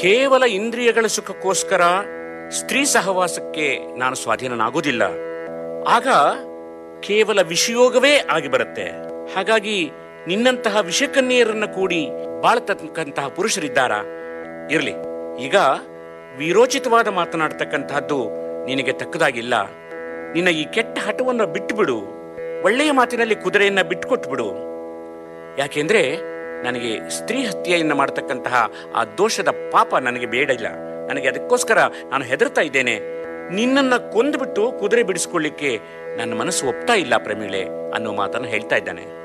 ಕೇವಲ ಇಂದ್ರಿಯಗಳ ಸುಖಕ್ಕೋಸ್ಕರ ಸ್ತ್ರೀ ಸಹವಾಸಕ್ಕೆ ನಾನು ಸ್ವಾಧೀನನಾಗೋದಿಲ್ಲ ಆಗ ಕೇವಲ ವಿಷಯೋಗವೇ ಆಗಿ ಬರುತ್ತೆ ಹಾಗಾಗಿ ನಿನ್ನಂತಹ ವಿಷಕನ್ಯರನ್ನ ಕೂಡಿ ಬಾಳತಕ್ಕಂತಹ ಪುರುಷರಿದ್ದಾರಾ ಇರಲಿ ಈಗ ವಿರೋಚಿತವಾದ ಮಾತನಾಡ್ತಕ್ಕಂತಹದ್ದು ನಿನಗೆ ತಕ್ಕದಾಗಿಲ್ಲ ನಿನ್ನ ಈ ಕೆಟ್ಟ ಹಠವನ್ನು ಬಿಟ್ಟು ಬಿಡು ಒಳ್ಳೆಯ ಮಾತಿನಲ್ಲಿ ಕುದುರೆಯನ್ನ ಬಿಟ್ಟುಕೊಟ್ಟು ಬಿಡು ಯಾಕೆಂದ್ರೆ ನನಗೆ ಸ್ತ್ರೀ ಹತ್ಯೆಯನ್ನು ಮಾಡತಕ್ಕಂತಹ ಆ ದೋಷದ ಪಾಪ ನನಗೆ ಬೇಡ ಇಲ್ಲ ನನಗೆ ಅದಕ್ಕೋಸ್ಕರ ನಾನು ಹೆದರ್ತಾ ಇದ್ದೇನೆ ನಿನ್ನನ್ನ ಕೊಂದುಬಿಟ್ಟು ಕುದುರೆ ಬಿಡಿಸ್ಕೊಳ್ಳಿಕ್ಕೆ ನನ್ನ ಮನಸ್ಸು ಒಪ್ತಾ ಇಲ್ಲ ಪ್ರಮೀಳೆ ಅನ್ನೋ ಮಾತನ್ನು ಹೇಳ್ತಾ ಇದ್ದಾನೆ